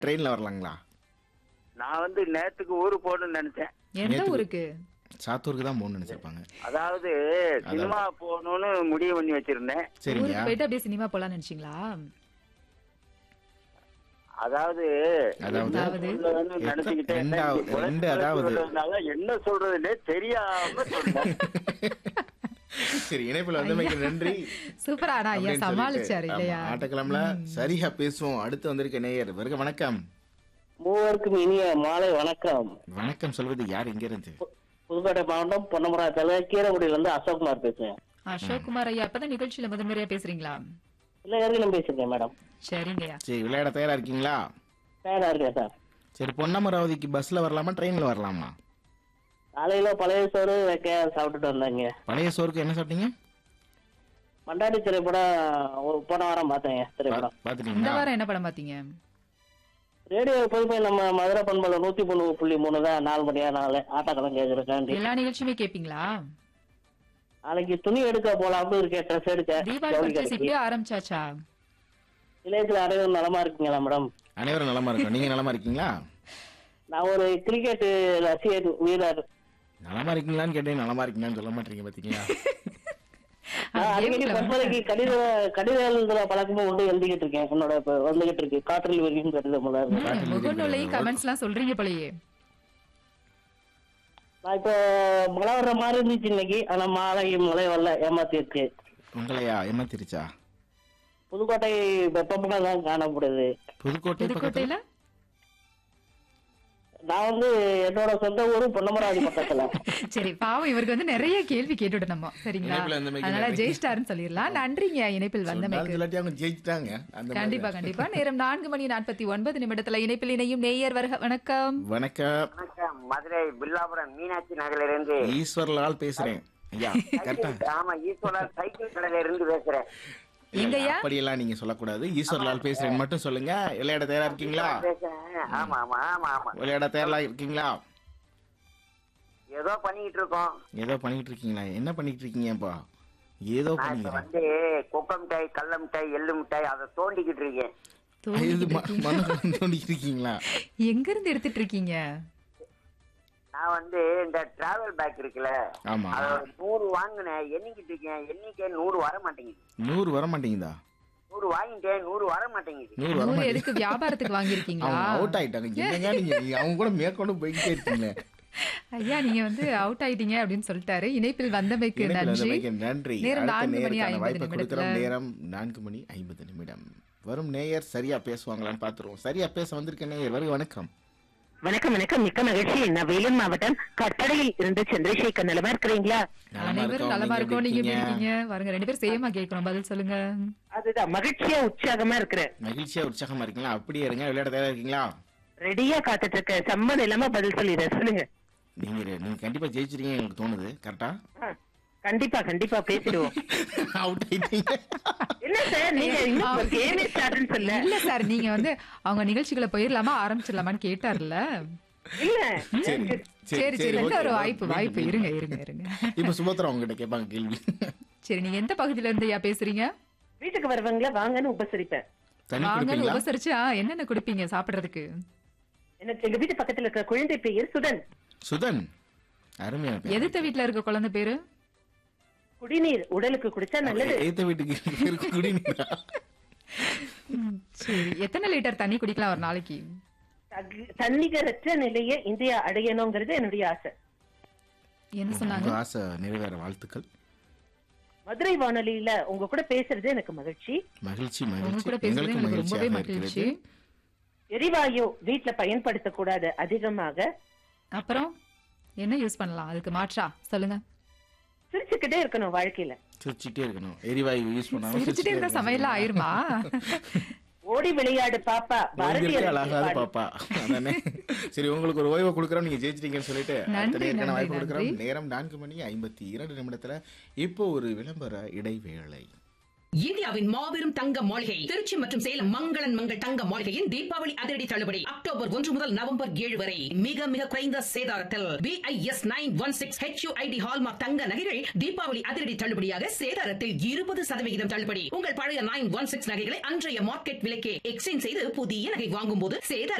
ட்ரெயின்ல வரலாங்களா நான் வந்து நேத்துக்கு ஊரு போகணும்னு நினைச்சேன் எந்த நேத்துக்கு- ஊருக்கு சாத்தூருக்கு தான் போகணும்னு நினைச்சிருப்பாங்க அதாவது சினிமா போகணும்னு முடிவு பண்ணி வச்சிருந்தேன் சரிங்க ஊருக்கு போயிட்டு அப்படியே சினிமா போலாம்னு நினைச்சீங்களா அதாவது அதாவது அதாவது சொல்லணும்னு நினைச்சுக்கிட்டே இருந்தேன். ரெண்டாவது- இப்ப ரெண்டு குழந்தை அதாவது. சொல்றதுனால என்ன சொல்றதுன்னே தெரியாம சொன்னேன் சரி இணைப்புல வந்தமைக்கு நன்றி சூப்பரா ஆனா ஐயா அப்படின்னு சமாளிச்சாரு சொல்லிட்டு, இல்லையா ஆமா, ஆட்டக்கிழமல சரியா பேசுவோம் அடுத்து வந்திருக்க நேயர் வருக வணக்கம் மூவருக்கும் இனிய மாலை வணக்கம் வணக்கம் சொல்வது யார் இங்க இருந்து புதுக்கோட்டை மாவட்டம் பொன்னமரா தலை கீரகுடியில இருந்து அசோக்குமார் பேசுறேன் அசோக் குமார் ஐயா அப்பதான் நிகழ்ச்சியில முதல் முறையா பேசுறீங்களா இல்ல ஏற்கனவே பேசிருக்கேன் மேடம் சரிங்கய்யா சரி விளையாட தயாரா இருக்கீங்களா தயாரா இருக்கேன் சார் சரி பொன்னமராவதிக்கு பஸ்ல வரலாமா ட்ரெயின்ல வரலாமா காலையில பழைய சோறு வைக்க சாப்பிட்டுட்டு வந்தாங்க பழைய சோறுக்கு என்ன சாப்பிட்டீங்க மண்டாடி திரைப்படம் ஒரு- போன வாரம் பார்த்தேங்க திரைப்படம் இந்த பாத்துட்டீங்களா வாரம் என்ன படம் பாத்தீங்க ரேடியோ எப்போதுமே நம்ம மதுரை பண்பல நூத்தி மூணு புள்ளி மூணு தான் நாலு மணியா நாலு ஆட்டக்கலம் கேட்கறக்காண்டி எல்லா நிகழ்ச்சியுமே கேப்பீங்களா நாளைக்கு துணி எடுக்க போலாம்னு இருக்கேன் ட்ரெஸ் எடுக்க தீபாவளி ஜவுளி பர்ச்சேஸ் கடைக்கு. இப்படியே ஆரம்பிச்சாச்சா இளையத்துல அனைவரும் நலமா இருக்கீங்களா மேடம் அனைவரும் நலமா இருக்கும் நீங்க நலமா இருக்கீங்களா நான் ஒரு கிரிக்கெட் ரசிகர் வீரர் நலமா இருக்கீங்களான்னு கேட்டேன் நலமா இருக்கீங்களான்னு சொல்ல மாட்டீங்க பாத்தீங்களா நான் அடிக்கடி கேம்ல பண்பலைக்கு கடித கடித எழுதுற பழக்கமும் உண்டு எழுதிக்கிட்டு இருக்கேன் என்னோட இப்ப வந்துகிட்டு இருக்கு காற்றில் வரைக்கும் கடிதம் எல்லாம் இருக்கு. ம், முகநூலையும் கமெண்ட்ஸ் எல்லாம் சொல்றீங்க போலயே நான் இப்போ மழை வர்ற மாதிரி இருந்துச்சு இன்னைக்கு ஆனா மாலை மழை வரல ஏமாத்திருக்கு உங்களையா ஏமாத்திருச்சா புதுக்கோட்டை வெப்பமா தான் காணப்படுது புதுக்கோட்டை பக்கத்துல புதுக்கோட்டையில நான் வந்து என்னோட சொந்த ஊரு பொன்னமராவதி பக்கத்துல சரி பாவம் இவருக்கு வந்து நிறைய கேள்வி கேட்டுட்டு நம்ம சரிங்களா இணைப்புல வந்தமைக்கு அதனால நன்றி. ஜெயிஸ்டார்னு சொல்லிடலாம் நன்றிங்க இணைப்பில் வந்தமைக்கு இல்லாட்டி அவங்க ஜெயிச்சிட்டாங்க அந்த மாதிரி கண்டிப்பா தான். கண்டிப்பா நேரம் நான்கு மணி நாற்பத்தி ஒன்பது நிமிடத்துல இணைப்பில் இணையும் நேயர் வருக வணக்கம் வணக்கம் வணக்கம் மதுரை பில்லாபுரம் மீனாட்சி நகர்ல இருந்து ஈஸ்வர்லால் பேசுறேன் ஐயா கரெக்டா ஆமா ஈஸ்வரர் சைக்கிள் கடையில இருந்து பேசுறேன் எங்கய்யா அப்படியெல்லாம் நீங்க சொல்லக்கூடாது ஈஸ்வர்லால் பேசுறேன் மட்டும் சொல்லுங்க விளையாட தயாரா இருக்கீங்களா பேசுறேன் ஆமா ஆமா ஆமா ஆமா விளையாட தயாரா இருக்கீங்களா ஏதோ பண்ணிக்கிட்டு இருக்கோம் ஏதோ பண்ணிட்டு இருக்கீங்களா என்ன பண்ணிட்டு இருக்கீங்கப்பா ஏதோ நான் இப்ப பண்ணீங்க வந்து குப்பை மிட்டாய் கடல மிட்டாய் எள்ளு மிட்டாய் அதை தோண்டிக்கிட்டு இருக்கேன் இது தோண்டிக்கிட்டு ம- இருக்கீங்க. மனசுல தோண்டிட்டு இருக்கீங்களா எங்க இருந்து எடுத்துட்டு இருக்கீங்க நான் வந்து இந்த டிராவல் பேக் இருக்குல்ல ஆமா அத ஒரு நூறு வாங்கினேன் எண்ணிக்கிட்டு இருக்கேன் எண்ணிக்கை நூறு வர மாட்டேங்குது நூறு வர மாட்டேங்குதா நூறு வாங்கிட்டேன் நூறு வர மாட்டேங்குது நூறு வர நூறு மாட்டேங்குது எதுக்கு வியாபாரத்துக்கு வாங்கியிருக்கீங்களா அவங்க அவுட் ஆயிட்டாங்க என்னங்க நீங்க நீங்க அவங்க கூட மேற்கொண்டு போய்கிட்டே இருக்கீங்க ஐயா நீங்க வந்து அவுட் ஆயிட்டீங்க அப்படின்னு சொல்லிட்டாரு இணைப்பில் வந்தமைக்கு இணைப்பில் நன்றி வந்தமைக்கு நன்றி நேரம் அடுத்த நான்கு மணி நேயருக்கான ஐம்பது வாய்ப்பை கொடுக்கிறோம் நிமிடத்துல நேரம் நான்கு மணி ஐம்பது நிமிடம் வரும் நேயர் சரியா பேசுவாங்களான்னு பாத்துருவோம் சரியா பேச வந்திருக்க நேயர் வருக வணக்கம் வணக்கம் வணக்கம் மிக்க மகிழ்ச்சி நான் வேலூர் மாவட்டம் கட்டடையில் இருந்து சந்திரசேகர் நிலமா இருக்கிறீங்களா நலமா அனைவரும் இருக்கோம். நலமா நீங்க இருக்கோம் எப்படி நீங்க எப்படி இருக்கீங்க? இருக்கீங்க பாருங்க ரெண்டு பேரும் சேமா கேட்கணும் பதில் சொல்லுங்க அதுதான் மகிழ்ச்சியா உற்சாகமா இருக்கிறேன் மகிழ்ச்சியா உற்சாகமா இருக்கீங்களா அப்படியே இருங்க விளையாட தயாரா இருக்கீங்களா ரெடியா காத்துட்டு இருக்க சம்மதம் இல்லாம பதில் சொல்லிடுறேன் சொல்லுங்க நீங்க நீங்க கண்டிப்பா ஜெயிச்சிருக்கீங்க எனக்கு தோணுது கரெக்டா ஆ, கண்டிப்பா கண்டிப்பா பேசிடுவோம் அவுட் ஆயிட்டீங்க என்ன சார் நீங்க இன்னும் கேமே ஸ்டார்ட்னு சொல்ல இல்ல சார் நீங்க வந்து அவங்க நிகழ்ச்சிகளை போயிடலாமா ஆரம்பிச்சிடலாமான்னு கேட்டார்ல இல்ல சரி சரி சரி என்ன okay. ஒரு வாய்ப்பு வாய்ப்பு இருங்க இருங்க இருங்க இப்ப சுபத்ரா உங்ககிட்ட கேட்பாங்க கேள்வி சரி நீங்க எந்த பகுதியில இருந்து ஐயா பேசுறீங்க வீட்டுக்கு வருவாங்களா வாங்கன்னு உபசரிப்பேன் தண்ணி வாங்க குடிப்பீங்களா உபசரிச்சு ஆ, என்னென்ன குடிப்பீங்க சாப்பிடுறதுக்கு எனக்கு எங்க வீட்டு பக்கத்துல இருக்க குழந்தை பெயர் சுதன் சுதன் அருமையான பேர். எதிர்த்த வீட்ல இருக்க குழந்தை பேரு குடிநீர் உடலுக்கு குடிச்சா நல்லது எய்த்த வீட்டுக்கு இருக்கு குடிநீரா ம், சரி எத்தனை லிட்டர் தண்ணி குடிக்கலாம் ஒரு நாளைக்கு தகு- தன்னிகரற்ற நிலையை இந்தியா அடையணுங்கிறது என்னுடைய ஆசை என்ன சொன்னாங்க உங்க ஆசை நிறைவேற வாழ்த்துக்கள் மதுரை வானொலியில உங்க கூட பேசுறது எனக்கு மகிழ்ச்சி மகிழ்ச்சி உங்க மகிழ்ச்சி கூட பேசுறது எங்களுக்கும் எனக்கு ரொம்பவே மகிழ்ச்சியாக மகிழ்ச்சி இருக்கிறது எரிவாயு வீட்ல பயன்படுத்தக்கூடாது அதிகமாக அப்புறம் என்ன யூஸ் பண்ணலாம் அதுக்கு மாற்றா சொல்லுங்க சிரிச்சுக்கிட்டே இருக்கணும் வாழ்க்கையில சிரிச்சுட்டே இருக்கணும் எரிவாயு யூஸ் பண்ணாம சிரிச்சுட்டே இருந்தா சமையல்லாம் ஆயிருமா ஓடி விளையாடு பாப்பா பாரதியார் அழகாத பாடு. பாப்பா அதானே சரி உங்களுக்கு ஒரு ஓய்வை கொடுக்குறோம் நீங்க ஜெயிச்சிட்டீங்கன்னு சொல்லிட்டு நன்றி, அடுத்த நேயருக்கான நன்றி, வாய்ப்பு கொடுக்குறோம் நன்றி. நேரம் நான்கு மணி ஐம்பத்தி இரண்டு நிமிடத்துல இப்போ ஒரு விளம்பர இடைவேளை இந்தியாவின் மாபெரும் தங்க மாளிகை திருச்சி மற்றும் சேலம் மங்களன் மங்கள் தங்க மாளிகையின் தீபாவளி அதிரடி தள்ளுபடி அக்டோபர் ஒன்று முதல் நவம்பர் ஏழு வரை மிக மிக குறைந்த சேதாரத்தில் BIS nine one six HUID hallmark தங்க நகைகள் தீபாவளி அதிரடி தள்ளுபடியாக சேதாரத்தில் இருபது சதவிகிதம் தள்ளுபடி உங்கள் பழைய நைன் ஒன் சிக்ஸ் நகைகளை அன்றைய மார்க்கெட் விலைக்கே எக்ஸ்சேஞ்ச் செய்து புதிய நகை வாங்கும் போது சேதார